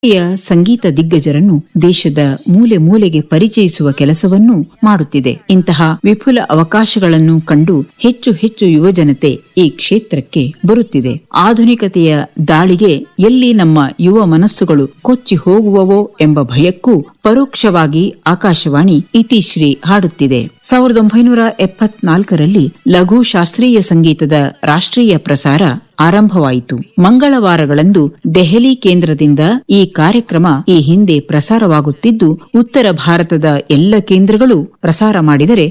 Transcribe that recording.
ಹಿರಿಯ ಸಂಗೀತ ದಿಗ್ಗಜರನ್ನು ದೇಶದ ಮೂಲೆ ಮೂಲೆಗೆ ಪರಿಚಯಿಸುವ ಕೆಲಸವನ್ನೂ ಮಾಡುತ್ತಿದೆ ಇಂತಹ ವಿಪುಲ ಅವಕಾಶಗಳನ್ನು ಕಂಡು ಹೆಚ್ಚು ಹೆಚ್ಚು ಯುವಜನತೆ ಈ ಕ್ಷೇತ್ರಕ್ಕೆ ಬರುತ್ತಿದೆ ಆಧುನಿಕತೆಯ ದಾಳಿಗೆ ಎಲ್ಲಿ ನಮ್ಮ ಯುವ ಮನಸ್ಸುಗಳು ಕೊಚ್ಚಿ ಹೋಗುವವೋ ಎಂಬ ಭಯಕ್ಕೂ ಪರೋಕ್ಷವಾಗಿ ಆಕಾಶವಾಣಿ ಇತಿಶ್ರೀ ಹಾಡುತ್ತಿದೆ ಸಾವಿರದ ಒಂಬೈನೂರ ಎಪ್ಪತ್ನಾಲ್ಕರಲ್ಲಿ ಲಘು ಶಾಸ್ತ್ರೀಯ ಸಂಗೀತದ ರಾಷ್ಟ್ರೀಯ ಪ್ರಸಾರ ಆರಂಭವಾಯಿತು ಮಂಗಳವಾರಗಳಂದು ದೆಹಲಿ ಕೇಂದ್ರದಿಂದ ಈ ಕಾರ್ಯಕ್ರಮ ಈ ಹಿಂದೆ ಪ್ರಸಾರವಾಗುತ್ತಿದ್ದು ಉತ್ತರ ಭಾರತದ ಎಲ್ಲ ಕೇಂದ್ರಗಳು ಪ್ರಸಾರ ಮಾಡಿದರೆ